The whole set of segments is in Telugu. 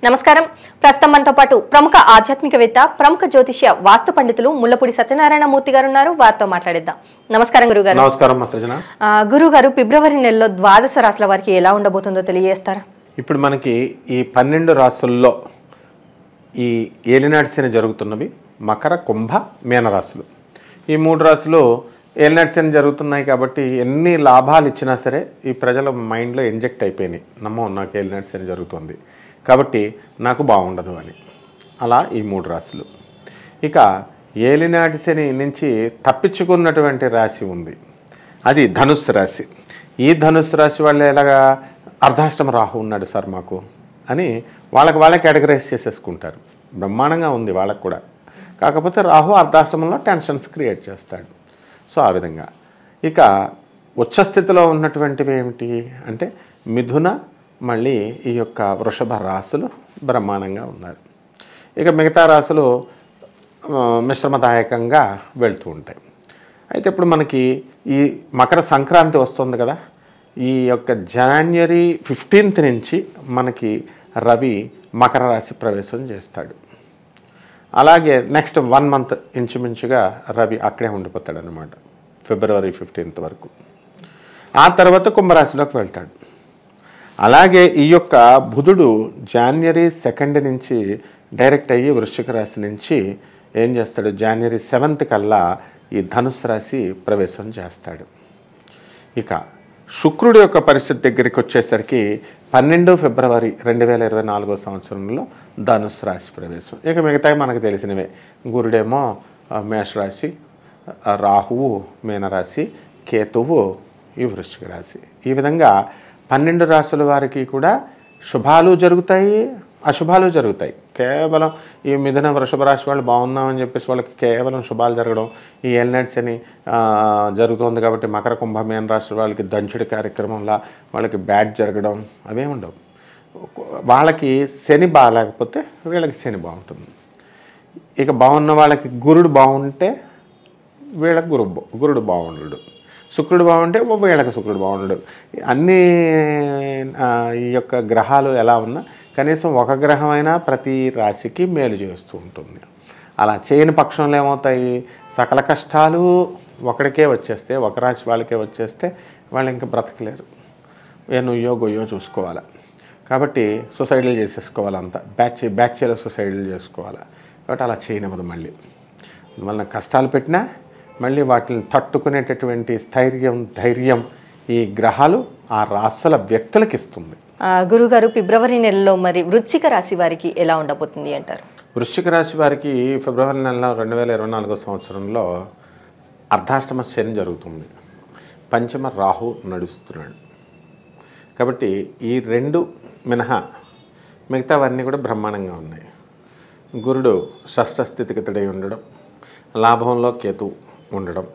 నమస్కారం ప్రస్తుతం మనతో పాటు ప్రముఖ ఆధ్యాత్మికవేత్త ప్రముఖ జ్యోతిష్య వాస్తు పండితులు ముల్లపూడి సత్యనారాయణ మూర్తి గారు ఉన్నారు వారితో మాట్లాడిద్దాం నమస్కారం గురుగారు నమస్కారం మా సృజన ఆ, గురుగారు ఫిబ్రవరి నెలలో ద్వాదశ రాశుల వారికి ఎలా ఉండబోతుందో తెలియజేస్తారా ఇప్పుడు మనకి ఈ పన్నెండు రాసుల్లో ఈ ఏలినాటి శని జరుగుతున్నవి మకర కుంభ మీన రాశులు ఈ మూడు రాశులు ఏలినాటి శని జరుగుతున్నాయి కాబట్టి ఎన్ని లాభాలు ఇచ్చినా సరే ఈ ప్రజల మైండ్లో ఇంజెక్ట్ అయిపోయినాయి నమ్మో నాకు ఏలినాటి శని జరుగుతుంది కాబట్టి నాకు బాగుండదు అని అలా ఈ మూడు రాశులు ఇక ఏలినాటి శని నుంచి తప్పించుకున్నటువంటి రాశి ఉంది అది ధనుస్సు రాశి ఈ ధనుస్సు రాశి వాళ్ళు ఎలాగా అర్ధాష్టమ రాహు ఉన్నాడు సార్ మాకు అని వాళ్ళకి వాళ్ళే కేటగరైజ్ చేసేసుకుంటారు బ్రహ్మాండంగా ఉంది వాళ్ళకు కూడా కాకపోతే రాహు అర్ధాష్టమంలో టెన్షన్స్ క్రియేట్ చేస్తాడు సో ఆ విధంగా ఇక ఉచ్చస్థితిలో ఉన్నటువంటివి ఏమిటి అంటే మిథున మళ్ళీ ఈ యొక్క వృషభ రాశులు బ్రహ్మాండంగా ఉన్నారు ఇక మిగతా రాశులు ఆ, మిశ్రమదాయకంగా వెళ్తూ ఉంటాయి అయితే ఇప్పుడు మనకి ఈ మకర సంక్రాంతి వస్తుంది కదా ఈ యొక్క జనవరి ఫిఫ్టీన్త్ నుంచి మనకి రవి మకర రాశి ప్రవేశం చేస్తాడు అలాగే నెక్స్ట్ వన్ మంత్ ఇంచుమించుగా రవి అక్కడే ఉండిపోతాడు అనమాట ఫిబ్రవరి ఫిఫ్టీన్త్ వరకు ఆ తర్వాత కుంభరాశిలోకి వెళ్తాడు అలాగే ఈ యొక్క బుధుడు జాన్వరి సెకండ్ నుంచి డైరెక్ట్ అయ్యి వృశ్చిక రాశి నుంచి ఏం చేస్తాడు జాన్వరి సెవెంత్ కల్లా ఈ ధనుసు రాశి ప్రవేశం చేస్తాడు ఇక శుక్రుడి యొక్క పరిస్థితి దగ్గరికి వచ్చేసరికి పన్నెండు ఫిబ్రవరి రెండు వేల ఇరవై నాలుగో సంవత్సరంలో ధనుసు రాశి ప్రవేశం ఇక మిగతాయి మనకు తెలిసినవే గురుడేమో ఆ, మేషరాశి ఆ, రాహువు మీనరాశి కేతువు ఈ వృశ్చిక రాశి ఈ విధంగా పన్నెండు రాశుల వారికి కూడా శుభాలు జరుగుతాయి అశుభాలు జరుగుతాయి కేవలం ఈ మిథున వృషభ రాశి వాళ్ళు బాగున్నామని చెప్పేసి వాళ్ళకి కేవలం శుభాలు జరగడం ఈ ఎల్నెట్స్ అని ఆ, జరుగుతోంది కాబట్టి మకర కుంభమేన రాశి వాళ్ళకి దంచుడి కార్యక్రమంలా వాళ్ళకి బ్యాడ్ జరగడం అవే ఉండవు వాళ్ళకి శని బాగాలేకపోతే వీళ్ళకి శని బాగుంటుంది ఇక బాగున్న వాళ్ళకి గురుడు బాగుంటే వీళ్ళకి గురు గురుడు బాగుండడు శుక్రుడు బాగుంటే ఓ వీళ్ళకి శుక్రుడు బాగుండడు అన్ని ఆ, ఈ యొక్క గ్రహాలు ఎలా ఉన్నా కనీసం ఒక గ్రహమైనా ప్రతి రాశికి మేలు చేస్తూ ఉంటుంది అలా చేయని పక్షంలో ఏమవుతాయి సకల కష్టాలు ఒకడికే వచ్చేస్తే ఒక రాశి వాళ్ళకే వచ్చేస్తే వాళ్ళు ఇంకా బ్రతకలేరు ఏ నువ్వో గొయ్యో చూసుకోవాలి కాబట్టి సొసైడీలు చేసేసుకోవాలంతా బ్యాచ్ బ్యాచ్లో సొసైడీలు చేసుకోవాలి కాబట్టి అలా చేయనివ్వదు మళ్ళీ అందువలన కష్టాలు పెట్టినా మళ్ళీ వాటిని తట్టుకునేటటువంటి స్థైర్యం ధైర్యం ఈ గ్రహాలు ఆ రాసుల వ్యక్తులకు ఇస్తుంది ఆ, గురుగారు ఫిబ్రవరి నెలలో మరి వృశ్చిక రాశి వారికి ఎలా ఉండబోతుంది అంటారు వృశ్చిక రాశి వారికి ఫిబ్రవరి నెల రెండు వేల ఇరవై నాలుగో సంవత్సరంలో అర్ధాష్టమ శని జరుగుతుంది పంచమ రాహు నడుస్తున్నాడు కాబట్టి ఈ రెండు మినహా మిగతావన్నీ కూడా బ్రహ్మాండంగా ఉన్నాయి గురుడు షష్ఠ స్థితిగతుడై ఉండడం లాభంలో కేతు ఉండడం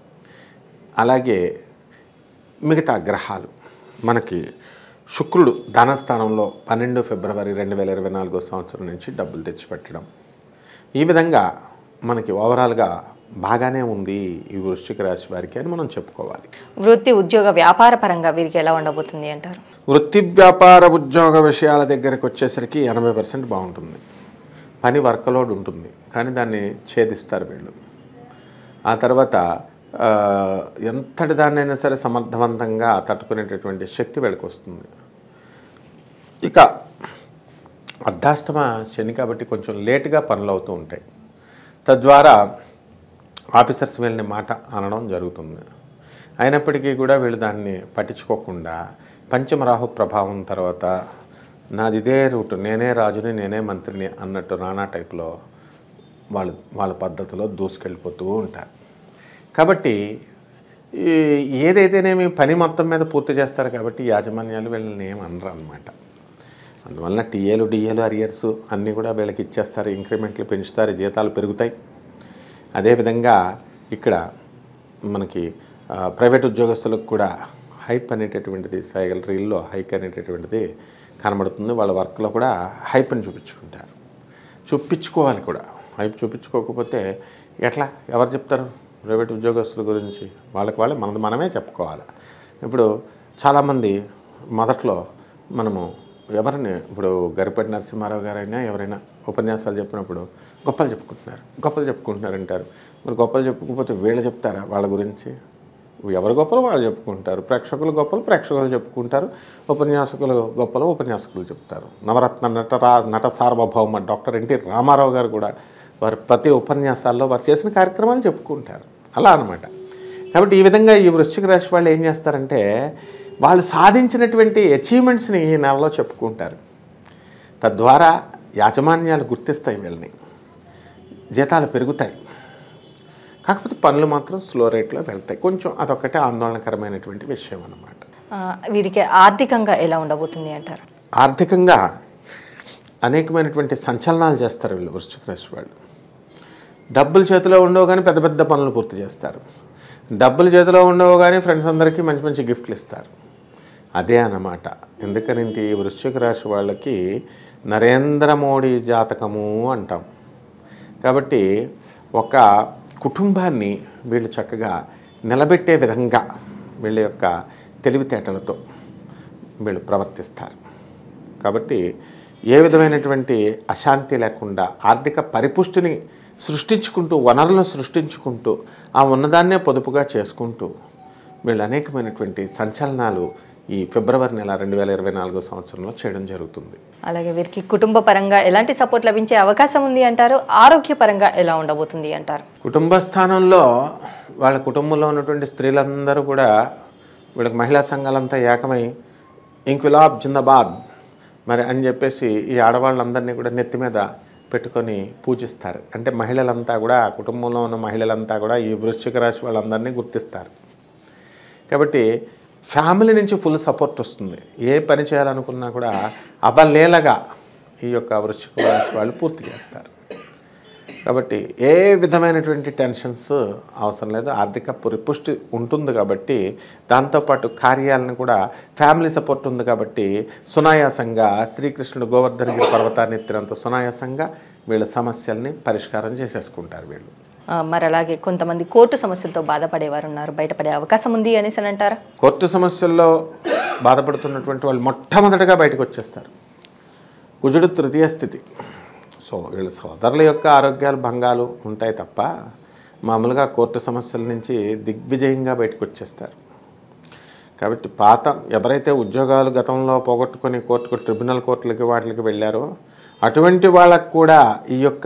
అలాగే మిగతా గ్రహాలు మనకి శుక్రుడు ధనస్థానంలో పన్నెండు ఫిబ్రవరి రెండు వేల ఇరవై నాలుగో సంవత్సరం నుంచి డబ్బులు తెచ్చిపెట్టడం ఈ విధంగా మనకి ఓవరాల్గా బాగానే ఉంది ఈ వృశ్చిక రాశి వారికి అని మనం చెప్పుకోవాలి వృత్తి ఉద్యోగ వ్యాపార పరంగా వీరికి ఎలా ఉండబోతుంది అంటారు వృత్తి వ్యాపార ఉద్యోగ విషయాల దగ్గరికి వచ్చేసరికి ఎనభై పర్సెంట్ బాగుంటుంది పని వర్కలోడ్ ఉంటుంది కానీ దాన్ని ఛేదిస్తారు వీళ్ళు ఆ తర్వాత ఆ, ఎంతటి దాన్నైనా సరే సమర్థవంతంగా తట్టుకునేటటువంటి శక్తి వీళ్ళకి వస్తుంది ఇక అర్ధాష్టమ శని కాబట్టి కొంచెం లేటుగా పనులు అవుతూ ఉంటాయి తద్వారా ఆఫీసర్స్ వీళ్ళని మాట అనడం జరుగుతుంది అయినప్పటికీ కూడా వీళ్ళు దాన్ని పట్టించుకోకుండా పంచమరాహు ప్రభావం తర్వాత నాది ఇదే రూటు నేనే రాజుని నేనే మంత్రిని అన్నట్టు రానా టైప్లో వాళ్ళు వాళ్ళ పద్ధతిలో దూసుకెళ్ళిపోతూ ఉంటారు కాబట్టి ఈ ఏదైతేనేమి పని మొత్తం మీద పూర్తి చేస్తారు కాబట్టి యాజమాన్యాలు వీళ్ళని ఏం అనరు అనమాట అందువలన టీఏలు డిఏలు అరియర్స్ అన్నీ కూడా వీళ్ళకి ఇచ్చేస్తారు ఇంక్రిమెంట్లు పెంచుతారు జీతాలు పెరుగుతాయి అదేవిధంగా ఇక్కడ మనకి ఆ, ప్రైవేట్ ఉద్యోగస్తులకు కూడా హైప్ అనేటటువంటిది సైలరీల్లో హైక్ అనేటటువంటిది కనబడుతుంది వాళ్ళ వర్క్లో కూడా హైప్ని చూపించుకుంటారు చూపించుకోవాలి కూడా హైప్ చూపించుకోకపోతే ఎట్లా ఎవరు చెప్తారు ప్రైవేట్ ఉద్యోగస్తుల గురించి వాళ్ళకి వాళ్ళే మనది మనమే చెప్పుకోవాలి ఇప్పుడు చాలామంది మొదట్లో మనము ఎవరిని ఇప్పుడు గరిపటి నరసింహారావు గారైనా ఎవరైనా ఉపన్యాసాలు చెప్పినప్పుడు గొప్పలు చెప్పుకుంటున్నారు గొప్పలు చెప్పుకుంటున్నారు అంటారు మరి గొప్పలు చెప్పుకోకపోతే వీళ్ళు చెప్తారా వాళ్ళ గురించి ఎవరు గొప్పలు వాళ్ళు చెప్పుకుంటారు ప్రేక్షకులు గొప్పలు ప్రేక్షకులు చెప్పుకుంటారు ఉపన్యాసకులు గొప్పలు ఉపన్యాసకులు చెప్తారు నవరత్న నటరా నట సార్వభౌమ డాక్టర్ ఎన్టీ రామారావు గారు కూడా వారి ప్రతి ఉపన్యాసాల్లో వారు చేసిన కార్యక్రమాలు చెప్పుకుంటారు అలా అనమాట కాబట్టి ఈ విధంగా ఈ వృశ్చిక రాశి వాళ్ళు ఏం చేస్తారంటే వాళ్ళు సాధించినటువంటి అచీవ్మెంట్స్ని ఈ నెలలో చెప్పుకుంటారు తద్వారా యాజమాన్యాలు గుర్తిస్తాయి వీళ్ళని జీతాలు పెరుగుతాయి కాకపోతే పనులు మాత్రం స్లో రేట్లో వెళ్తాయి కొంచెం అదొక్కటే ఆందోళనకరమైనటువంటి విషయం అన్నమాట ఆ, వీరికి ఆర్థికంగా ఎలా ఉండబోతుంది అంటారు ఆర్థికంగా అనేకమైనటువంటి సంచలనాలు చేస్తారు వీళ్ళు వృశ్చిక రాశి వాళ్ళు డబ్బులు చేతిలో ఉండవు కానీ పెద్ద పెద్ద పనులు పూర్తి చేస్తారు డబ్బులు చేతిలో ఉండవు కానీ ఫ్రెండ్స్ అందరికీ మంచి మంచి గిఫ్ట్లు ఇస్తారు అదే అన్నమాట ఎందుకనంటే ఈ వృశ్చిక రాశి వాళ్ళకి నరేంద్ర మోడీ జాతకము అంటాం కాబట్టి ఒక కుటుంబాన్ని వీళ్ళు చక్కగా నిలబెట్టే విధంగా వీళ్ళ యొక్క తెలివితేటలతో వీళ్ళు ప్రవర్తిస్తారు కాబట్టి ఏ విధమైనటువంటి అశాంతి లేకుండా ఆర్థిక పరిపుష్టిని సృష్టించుకుంటూ వనరులను సృష్టించుకుంటూ ఆ ఉన్నదాన్నే పొదుపుగా చేసుకుంటూ వీళ్ళు అనేకమైనటువంటి సంచలనాలు ఈ ఫిబ్రవరి నెల రెండు వేల ఇరవై నాలుగో సంవత్సరంలో చేయడం జరుగుతుంది అలాగే వీరికి కుటుంబ పరంగా ఎలాంటి సపోర్ట్ లభించే అవకాశం ఉంది అంటారు ఆరోగ్యపరంగా ఎలా ఉండబోతుంది అంటారు కుటుంబ స్థానంలో వాళ్ళ కుటుంబంలో ఉన్నటువంటి స్త్రీలందరూ కూడా వీళ్ళకి మహిళా సంఘాలంతా ఏకమై ఇంక్విలాబ్ జిందాబాద్ మరి అని చెప్పేసి ఈ ఆడవాళ్ళందరినీ కూడా నెత్తి మీద పెట్టుకొని పూజిస్తారు అంటే మహిళలంతా కూడా ఆ కుటుంబంలో ఉన్న మహిళలంతా కూడా ఈ వృశ్చిక రాశి వాళ్ళందరినీ గుర్తిస్తారు కాబట్టి ఫ్యామిలీ నుంచి ఫుల్ సపోర్ట్ వస్తుంది ఏ పని చేయాలనుకున్నా కూడా అవలేలగా ఈ యొక్క వృశ్చిక రాశి వాళ్ళు పూర్తి చేస్తారు కాబట్టి ఏ విధమైనటువంటి టెన్షన్స్ అవసరం లేదు ఆర్థిక పురిపుష్టి ఉంటుంది కాబట్టి దాంతోపాటు కార్యాలను కూడా ఫ్యామిలీ సపోర్ట్ ఉంది కాబట్టి సునాయాసంగా శ్రీకృష్ణుడు గోవర్ధనగిరి పర్వతాన్ని ఎత్తినంత సునాయాసంగా వీళ్ళ సమస్యల్ని పరిష్కారం చేసేసుకుంటారు వీళ్ళు ఆ, మరి అలాగే కొంతమంది కోర్టు సమస్యలతో బాధపడేవారు ఉన్నారు బయటపడే అవకాశం ఉంది అనేసి అని అంటారా కోర్టు సమస్యల్లో బాధపడుతున్నటువంటి వాళ్ళు మొట్టమొదటిగా బయటకు వచ్చేస్తారు కుజుడు తృతీయ స్థితి సో వీళ్ళ సోదరుల యొక్క ఆరోగ్యాలు భంగాలు ఉంటాయి తప్ప మామూలుగా కోర్టు సమస్యల నుంచి దిగ్విజయంగా బయటకు వచ్చేస్తారు కాబట్టి పాత ఎవరైతే ఉద్యోగాలు గతంలో పోగొట్టుకొని కోర్టుకు ట్రిబ్యునల్ కోర్టులకి వాటికి వెళ్ళారో అటువంటి వాళ్ళకు కూడా ఈ యొక్క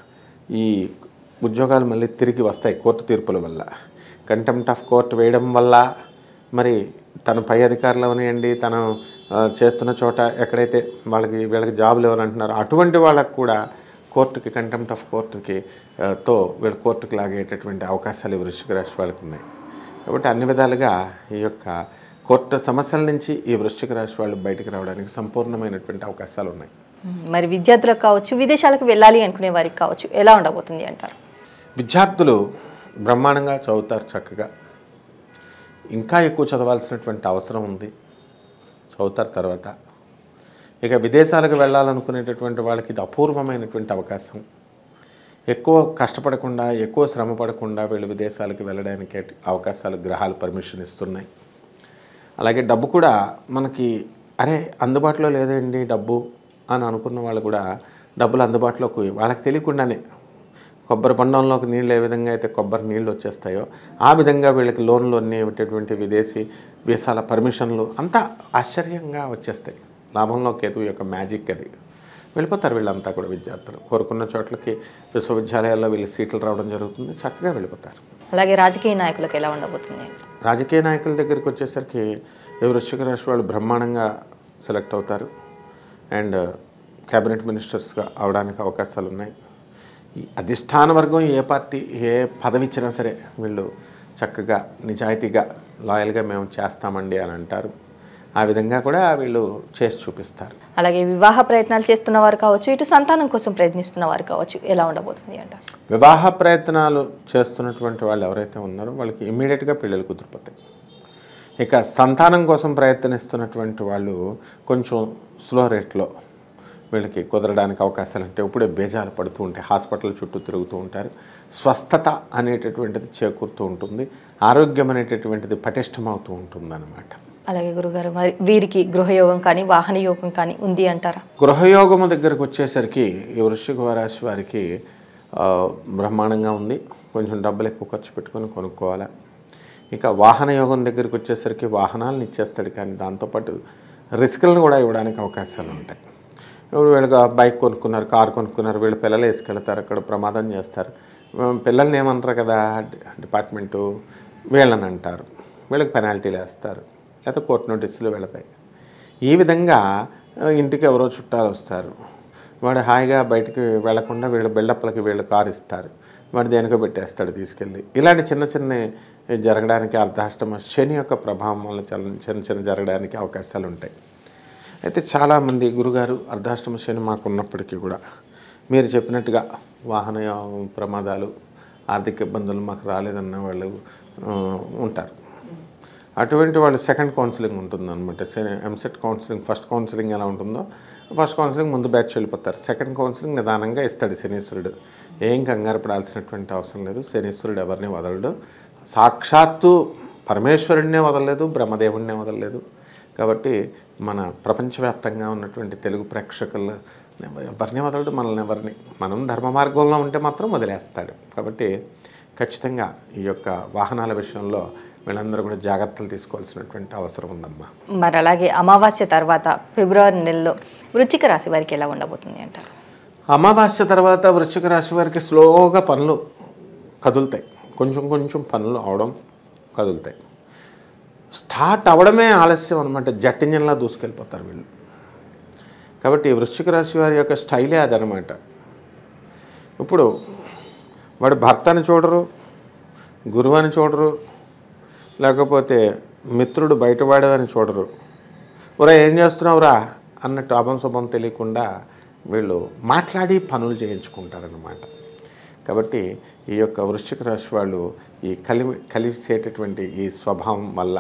ఈ ఉద్యోగాలు మళ్ళీ తిరిగి వస్తాయి కోర్టు తీర్పుల వల్ల కంటెంప్ట్ ఆఫ్ కోర్టు వేయడం వల్ల మరి తన పై అధికారులు అవనియండి తను ఆ, చేస్తున్న చోట ఎక్కడైతే వాళ్ళకి వీళ్ళకి జాబులు ఎవరంటున్నారో అటువంటి వాళ్ళకు కూడా కోర్టుకి కంటెంప్ట్ ఆఫ్ కోర్టుకి ఆ, తో వీళ్ళు కోర్టుకి లాగేటటువంటి అవకాశాలు ఈ వృశ్చిక రాశి వాళ్ళకి ఉన్నాయి కాబట్టి అన్ని విధాలుగా ఈ యొక్క కోర్టు సమస్యల నుంచి ఈ వృశ్చిక రాశి వాళ్ళు బయటికి రావడానికి సంపూర్ణమైనటువంటి అవకాశాలు ఉన్నాయి ఉమ్, మరి విద్యార్థులకు కావచ్చు విదేశాలకు వెళ్ళాలి అనుకునే వారికి కావచ్చు ఎలా ఉండబోతుంది అంటారు విద్యార్థులు బ్రహ్మాండంగా చదువుతారు చక్కగా ఇంకా ఎక్కువ చదవాల్సినటువంటి అవసరం ఉంది చదువుతారు తర్వాత ఇక విదేశాలకు వెళ్ళాలనుకునేటటువంటి వాళ్ళకి ఇది అపూర్వమైనటువంటి అవకాశం ఎక్కువ కష్టపడకుండా ఎక్కువ శ్రమ పడకుండా వీళ్ళు విదేశాలకు వెళ్ళడానికి అవకాశాలు గ్రహాలు పర్మిషన్ ఇస్తున్నాయి అలాగే డబ్బు కూడా మనకి అరే అందుబాటులో లేదండి డబ్బు అని అనుకున్న వాళ్ళు కూడా డబ్బులు అందుబాటులోకి వాళ్ళకి తెలియకుండానే కొబ్బరి బండంలోకి నీళ్ళు ఏ విధంగా అయితే కొబ్బరి నీళ్ళు వచ్చేస్తాయో ఆ విధంగా వీళ్ళకి లోన్లు అన్నీ ఇవ్వటటువంటి విదేశీ వీసాల పర్మిషన్లు అంతా ఆశ్చర్యంగా వచ్చేస్తాయి లాభంలో కేతు యొక్క మ్యాజిక్ అది వెళ్ళిపోతారు వీళ్ళంతా కూడా విద్యార్థులు కోరుకున్న చోట్లకి విశ్వవిద్యాలయాల్లో వీళ్ళు సీట్లు రావడం జరుగుతుంది చక్కగా వెళ్ళిపోతారు అలాగే రాజకీయ నాయకులకు ఎలా ఉండబోతుంది రాజకీయ నాయకుల దగ్గరికి వచ్చేసరికి ఈ వృశ్చిక రాశి వాళ్ళు బ్రహ్మాండంగా సెలెక్ట్ అవుతారు అండ్ క్యాబినెట్ మినిస్టర్స్గా అవడానికి అవకాశాలు ఉన్నాయి ఈ అధిష్టాన వర్గం ఏ పార్టీ ఏ పదవి ఇచ్చినా సరే వీళ్ళు చక్కగా నిజాయితీగా లాయల్గా మేము చేస్తామండి అని అంటారు ఆ విధంగా కూడా వీళ్ళు చేసి చూపిస్తారు అలాగే వివాహ ప్రయత్నాలు చేస్తున్న వారు కావచ్చు ఇటు సంతానం కోసం ప్రయత్నిస్తున్న వారు కావచ్చు ఎలా ఉండబోతుంది అంటారు వివాహ ప్రయత్నాలు చేస్తున్నటువంటి వాళ్ళు ఎవరైతే ఉన్నారో వాళ్ళకి ఇమ్మీడియట్గా పెళ్ళిళ్ళు కుదిరిపోతాయి ఇక సంతానం కోసం ప్రయత్నిస్తున్నటువంటి వాళ్ళు కొంచెం స్లో రేట్లో వీళ్ళకి కుదరడానికి అవకాశాలు అంటే ఇప్పుడే బేజాలు పడుతూ ఉంటాయి హాస్పిటల్ చుట్టూ తిరుగుతూ ఉంటారు స్వస్థత అనేటటువంటిది చేకూరుతూ ఉంటుంది ఆరోగ్యం అనేటటువంటిది పటిష్టమవుతూ ఉంటుంది అలాగే గురుగారు మరి వీరికి గృహయోగం కానీ వాహన యోగం కానీ ఉంది అంటారా గృహయోగము దగ్గరకు వచ్చేసరికి ఈ వృశ్చిక రాశి వారికి ఆ, బ్రహ్మాండంగా ఉంది కొంచెం డబ్బులు ఎక్కువ ఖర్చు పెట్టుకొని కొనుక్కోవాలి ఇక వాహన యోగం దగ్గరికి వచ్చేసరికి వాహనాలను ఇచ్చేస్తాడు కానీ దాంతోపాటు రిస్కులను కూడా ఇవ్వడానికి అవకాశాలు ఉంటాయి ఇప్పుడు వీళ్ళకి బైక్ కొనుక్కున్నారు కారు కొనుక్కున్నారు వీళ్ళు పిల్లలు వేసుకెళ్తారు అక్కడ ప్రమాదం చేస్తారు ఉమ్, పిల్లల్ని ఏమంటారు కదా డి- డిపార్ట్మెంటు వీళ్ళని అంటారు వీళ్ళకి పెనాల్టీలు వేస్తారు లేకపోతే కోర్టు నోటీసులు వెళతాయి ఈ విధంగా ఆ, ఇంటికి ఎవరో చుట్టాలు వస్తారు వాడు హాయిగా బయటికి వెళ్లకుండా వీళ్ళు బిల్డప్లకి వీళ్ళు కారు ఇస్తారు వాడు దేనికో పెట్టేస్తాడు తీసుకెళ్ళి ఇలాంటి చిన్న చిన్న జరగడానికి అర్ధాష్టమ శని యొక్క ప్రభావం వల్ల చాలా చిన్న చిన్న జరగడానికి అవకాశాలు ఉంటాయి అయితే చాలామంది గురుగారు అర్ధాష్టమ శని మాకు ఉన్నప్పటికీ కూడా మీరు చెప్పినట్టుగా వాహన ప్రమాదాలు ఆర్థిక ఇబ్బందులు మాకు రాలేదన్న వాళ్ళు ఆ, ఉంటారు అటువంటి వాళ్ళు సెకండ్ కౌన్సిలింగ్ ఉంటుందన్నమాట ఎంసెట్ కౌన్సిలింగ్ ఫస్ట్ కౌన్సిలింగ్ ఎలా ఉంటుందో ఫస్ట్ కౌన్సిలింగ్ ముందు బ్యాచ్ వెళ్ళిపోతారు సెకండ్ కౌన్సిలింగ్ నిదానంగా ఇస్తాడు శనీశ్వరుడు ఏం కంగారు పడాల్సినటువంటి అవసరం లేదు శనీశ్వరుడు ఎవరిని వదలడు సాక్షాత్తు పరమేశ్వరుడినే వదలలేదు బ్రహ్మదేవుడినే వదలలేదు కాబట్టి మన ప్రపంచవ్యాప్తంగా ఉన్నటువంటి తెలుగు ప్రేక్షకులు ఎవరిని వదలడు మనల్ని ఎవరిని మనం ధర్మ మార్గంలో ఉంటే మాత్రం వదిలేస్తాడు కాబట్టి ఖచ్చితంగా ఈ యొక్క వాహనాల విషయంలో వీళ్ళందరూ కూడా జాగ్రత్తలు తీసుకోవాల్సినటువంటి అవసరం ఉందమ్మా మరి అలాగే అమావాస్య తర్వాత ఫిబ్రవరి నెలలో వృచ్చిక రాశి వారికి ఎలా ఉండబోతుంది అంటారు అమావాస్య తర్వాత వృశ్చిక రాశి వారికి స్లోగా పనులు కదులుతాయి కొంచెం కొంచెం పనులు అవడం కదులుతాయి స్టార్ట్ అవడమే ఆలస్యం అనమాట జట్టింజన్లా దూసుకెళ్ళిపోతారు వీళ్ళు కాబట్టి వృశ్చిక రాశి వారి యొక్క స్టైలే అదనమాట ఇప్పుడు వాడు భర్తని చూడరు గురువు అని చూడరు లేకపోతే మిత్రుడు బయటవాడేదని చూడరు ఒరే ఏం చేస్తున్నావురా అన్నట్టు అభం శుభం తెలియకుండా వీళ్ళు మాట్లాడి పనులు చేయించుకుంటారన్నమాట కాబట్టి ఈ యొక్క వృశ్చిక రాశి వాళ్ళు ఈ కలి కలిసేటటువంటి ఈ స్వభావం వల్ల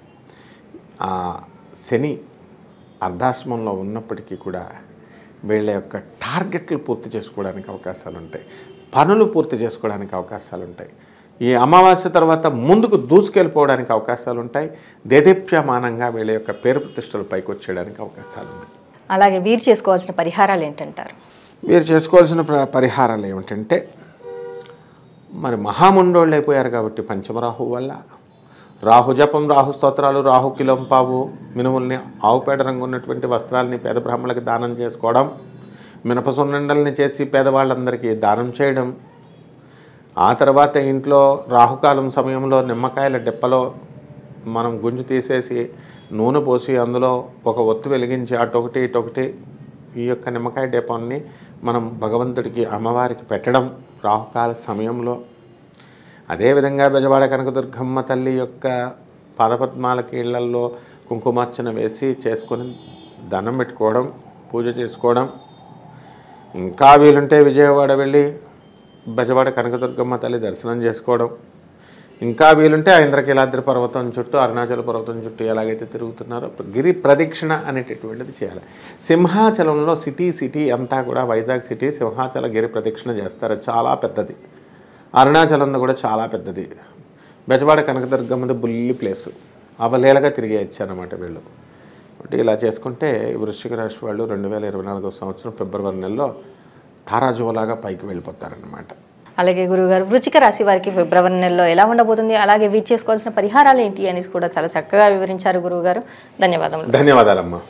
ఆ శని అర్ధాశ్రమంలో ఉన్నప్పటికీ కూడా వీళ్ళ యొక్క టార్గెట్లు పూర్తి చేసుకోవడానికి అవకాశాలు ఉంటాయి పనులు పూర్తి చేసుకోవడానికి అవకాశాలు ఉంటాయి ఈ అమావాస్య తర్వాత ముందుకు దూసుకెళ్ళిపోవడానికి అవకాశాలు ఉంటాయి దేదీప్యమానంగా వీళ్ళ యొక్క పేరు ప్రతిష్టలు పైకి వచ్చేయడానికి అవకాశాలు ఉన్నాయి అలాగే వీరు చేసుకోవాల్సిన పరిహారాలు ఏంటంటారు మీరు చేసుకోవాల్సిన ప్ర- పరిహారాలు ఏమిటంటే మరి మహాముండోళ్ళు అయిపోయారు కాబట్టి పంచమరాహు వల్ల రాహు జపం రాహు స్తోత్రాలు రాహు కిలంపావు మినుముల్ని ఆవుపేడ రంగు ఉన్నటువంటి వస్త్రాలని పేద బ్రాహ్మణులకి దానం చేసుకోవడం మినప సున్నండల్ని చేసి పేదవాళ్ళందరికీ దానం చేయడం ఆ తర్వాత ఇంట్లో రాహుకాలం సమయంలో నిమ్మకాయల డెప్పలో మనం గుంజు తీసేసి నూనె పోసి అందులో ఒక ఒత్తు వెలిగించి అటొకటి ఇటొకటి ఈ యొక్క నిమ్మకాయ డెపాన్ని మనం భగవంతుడికి అమ్మవారికి పెట్టడం రాహుకాల సమయంలో అదేవిధంగా బెజవాడ కనకదుర్గమ్మ తల్లి యొక్క పాదపద్మాలకి ఇళ్లల్లో కుంకుమార్చన వేసి చేసుకొని దండం పెట్టుకోవడం పూజ చేసుకోవడం ఇంకా వీలుంటే విజయవాడ వెళ్ళి బెజవాడ కనకదుర్గమ్మ తల్లి దర్శనం చేసుకోవడం ఇంకా వీలుంటే ఆ ఇంద్రకీలాద్రి పర్వతం చుట్టూ అరుణాచల పర్వతం చుట్టూ ఎలాగైతే తిరుగుతున్నారో గిరి ప్రదక్షిణ అనేటటువంటిది చేయాలి సింహాచలంలో సిటీ సిటీ అంతా కూడా వైజాగ్ సిటీ సింహాచల గిరి ప్రదక్షిణ చేస్తారు చాలా పెద్దది అరుణాచలంలో కూడా చాలా పెద్దది బెజవాడ కనకదుర్గమ్మది బుల్లి ప్లేసు అవలేలగా తిరిగేయచ్చు అనమాట వీళ్ళు కాబట్టి ఇలా చేసుకుంటే వృశ్చిక రాశి వాళ్ళు రెండు వేల ఇరవై నాలుగో సంవత్సరం ఫిబ్రవరి నెలలో తారాజువలాగా పైకి వెళ్ళిపోతారనమాట అలాగే గురుగారు వృచ్చిక రాశి వారికి ఫిబ్రవరి నెలలో ఎలా ఉండబోతుంది అలాగే వీరు చేసుకోవాల్సిన పరిహారాలు ఏంటి అనేసి కూడా చాలా చక్కగా వివరించారు గురువుగారు ధన్యవాదములు ధన్యవాదాలమ్మా